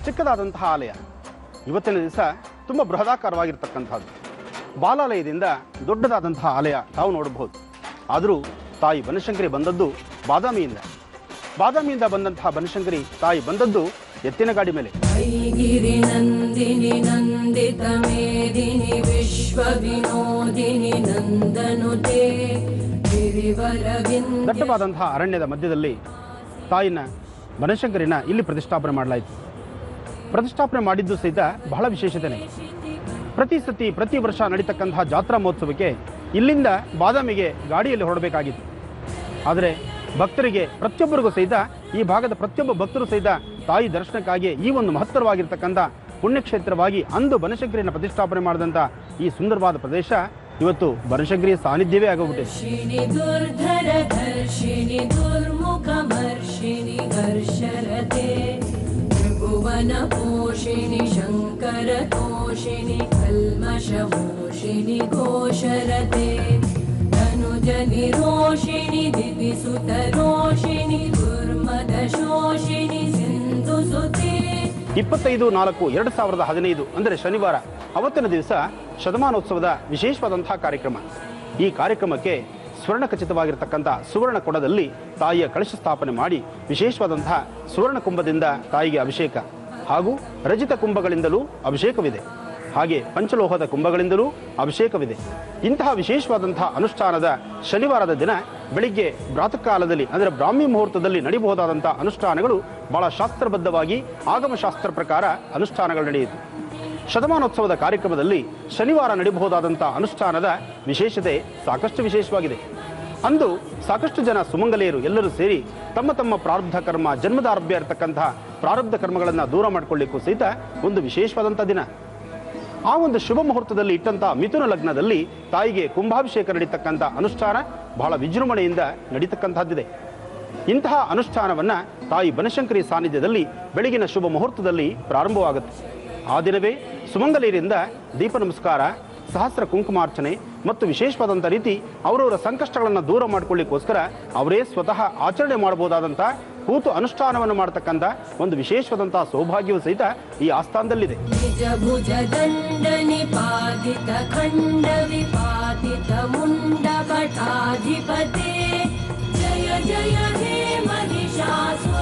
ಚಿಕ್ಕದಾದಂತಹ ಆಲಯ ಇವತ್ತಿನ ದಿವಸ ತುಂಬ ಬೃಹದಾಕಾರವಾಗಿರ್ತಕ್ಕಂಥದ್ದು ಬಾಲಾಲಯದಿಂದ ದೊಡ್ಡದಾದಂತಹ ಆಲಯ ತಾವು ನೋಡಬಹುದು ಆದರೂ ತಾಯಿ ಬನಶಂಕರಿ ಬಂದದ್ದು ಬಾದಾಮಿಯಿಂದ ಬಾದಾಮಿಯಿಂದ ಬಂದಂತಹ ಬನಶಂಕರಿ ತಾಯಿ ಬಂದದ್ದು ಎತ್ತಿನ ಗಾಡಿ ಮೇಲೆ गिरिनन्दिनि नन्दितमेदिनि विश्वविनोदिनि नन्दनुते गिरिवरविन्द ದಟ್ಟವಾದಂತಹ ಅರಣ್ಯದ ಮಧ್ಯದಲ್ಲಿ ತಾಯಿನ ಬನಶಂಕರಿನ ಇಲ್ಲಿ ಪ್ರತಿಷ್ಠಾಪನೆ ಮಾಡಲಾಯಿತು ಪ್ರತಿಷ್ಠಾಪನೆ ಮಾಡಿದ್ದು ಸಹಿತ ಬಹಳ ವಿಶೇಷತೆನೆ ಪ್ರತಿ ಸತಿ ಪ್ರತಿ ವರ್ಷ ನಡೀತಕ್ಕಂತಹ ಜಾತ್ರಾ ಮಹೋತ್ಸವಕ್ಕೆ ಇಲ್ಲಿಂದ ಬಾದಾಮಿಗೆ ಗಾಡಿಯಲ್ಲಿ ಹೊರಡಬೇಕಾಗಿತ್ತು ಆದರೆ ಭಕ್ತರಿಗೆ ಪ್ರತಿಯೊಬ್ಬರಿಗೂ ಸಹಿತ ಈ ಭಾಗದ ಪ್ರತಿಯೊಬ್ಬ ಭಕ್ತರು ಸಹಿತ ತಾಯಿ ದರ್ಶನಕ್ಕಾಗಿ ಈ ಒಂದು ಮಹತ್ತರವಾಗಿರ್ತಕ್ಕಂಥ ಪುಣ್ಯಕ್ಷೇತ್ರವಾಗಿ ಅಂದು ಬನಶಂಕರಿನ ಪ್ರತಿಷ್ಠಾಪನೆ ಮಾಡಿದಂಥ ಈ ಸುಂದರವಾದ ಪ್ರದೇಶ ಇವತ್ತು ಬನಶಂಕರಿಯ ಸಾನ್ನಿಧ್ಯವೇ ಆಗೋಗ್ಬಿಟ್ಟಿದೆ र्षिणि दुर्धरधर्षिणि दुर्मुखमर्षिणि घर्षरते त्रिभुवनपोषिणि शङ्करतोषिणि कल्मषमोषिणि घोषरते धनुजनिरोषिणि दिविसुतरोषिणि दुर्मदशोषिणि सिन्धुसुते ಇಪ್ಪತ್ತೈದು ನಾಲ್ಕು ಎರಡು ಸಾವಿರದ ಹದಿನೈದು ಅಂದರೆ ಶನಿವಾರ ಅವತ್ತಿನ ದಿವಸ ಶತಮಾನೋತ್ಸವದ ವಿಶೇಷವಾದಂತಹ ಕಾರ್ಯಕ್ರಮ ಈ ಕಾರ್ಯಕ್ರಮಕ್ಕೆ ಸ್ವರ್ಣ ಖಚಿತವಾಗಿರ್ತಕ್ಕಂಥ ಸುವರ್ಣ ಕೊಡದಲ್ಲಿ ತಾಯಿಯ ಕಳಶ ಸ್ಥಾಪನೆ ಮಾಡಿ ವಿಶೇಷವಾದಂತಹ ಸುವರ್ಣ ಕುಂಭದಿಂದ ತಾಯಿಗೆ ಅಭಿಷೇಕ ಹಾಗೂ ರಜಿತ ಕುಂಭಗಳಿಂದಲೂ ಅಭಿಷೇಕವಿದೆ ಹಾಗೆ ಪಂಚಲೋಹದ ಕುಂಭಗಳಿಂದಲೂ ಅಭಿಷೇಕವಿದೆ ಇಂತಹ ವಿಶೇಷವಾದಂತಹ ಅನುಷ್ಠಾನದ ಶನಿವಾರದ ದಿನ ಬೆಳಿಗ್ಗೆ ಪ್ರಾತಃ ಕಾಲದಲ್ಲಿ ಅಂದರೆ ಬ್ರಾಹ್ಮಿ ಮುಹೂರ್ತದಲ್ಲಿ ನಡೀಬಹುದಾದಂತಹ ಅನುಷ್ಠಾನಗಳು ಬಹಳ ಶಾಸ್ತ್ರಬದ್ಧವಾಗಿ ಆಗಮಶಾಸ್ತ್ರ ಪ್ರಕಾರ ಅನುಷ್ಠಾನಗಳು ನಡೆಯಿತು ಶತಮಾನೋತ್ಸವದ ಕಾರ್ಯಕ್ರಮದಲ್ಲಿ ಶನಿವಾರ ನಡೀಬಹುದಾದಂಥ ಅನುಷ್ಠಾನದ ವಿಶೇಷತೆ ಸಾಕಷ್ಟು ವಿಶೇಷವಾಗಿದೆ ಅಂದು ಸಾಕಷ್ಟು ಜನ ಸುಮಂಗಲೆಯರು ಎಲ್ಲರೂ ಸೇರಿ ತಮ್ಮ ತಮ್ಮ ಪ್ರಾರಬ್ಧ ಕರ್ಮ ಜನ್ಮದಾರಭ್ಯ ಇರತಕ್ಕಂತಹ ಪ್ರಾರಬ್ಧ ಕರ್ಮಗಳನ್ನು ದೂರ ಮಾಡಿಕೊಳ್ಳಿಕ್ಕೂ ಸಹಿತ ಒಂದು ವಿಶೇಷವಾದಂಥ ದಿನ ಆ ಒಂದು ಶುಭ ಮುಹೂರ್ತದಲ್ಲಿ ಇಟ್ಟಂತ ಮಿಥುನ ಲಗ್ನದಲ್ಲಿ ತಾಯಿಗೆ ಕುಂಭಾಭಿಷೇಕ ನಡೀತಕ್ಕಂಥ ಅನುಷ್ಠಾನ ಬಹಳ ವಿಜೃಂಭಣೆಯಿಂದ ನಡೀತಕ್ಕಂಥದ್ದಿದೆ ಇಂತಹ ಅನುಷ್ಠಾನವನ್ನ ತಾಯಿ ಬನಶಂಕರಿ ಸಾನ್ನಿಧ್ಯದಲ್ಲಿ ಬೆಳಗಿನ ಶುಭ ಮುಹೂರ್ತದಲ್ಲಿ ಪ್ರಾರಂಭವಾಗುತ್ತೆ ಆ ದಿನವೇ ಸುಮಂಗಲಿಯರಿಂದ ದೀಪ ನಮಸ್ಕಾರ ಸಹಸ್ರ ಕುಂಕುಮಾರ್ಚನೆ ಮತ್ತು ವಿಶೇಷವಾದಂಥ ರೀತಿ ಅವರವರ ಸಂಕಷ್ಟಗಳನ್ನು ದೂರ ಮಾಡ್ಕೊಳ್ಳಿಕ್ಕೋಸ್ಕರ ಅವರೇ ಸ್ವತಃ ಆಚರಣೆ ಮಾಡಬಹುದಾದಂಥ ಕೂತು ಅನುಷ್ಠಾನವನ್ನು ಮಾಡತಕ್ಕಂಥ ಒಂದು ವಿಶೇಷವಾದಂತಹ ಸೌಭಾಗ್ಯವೂ ಸಹಿತ ಈ ಆಸ್ಥಾನದಲ್ಲಿದೆ निजभुजदण्डनिपातित खण्डविपातित मुण्डपटाधिपते जय जय हे महिषासुर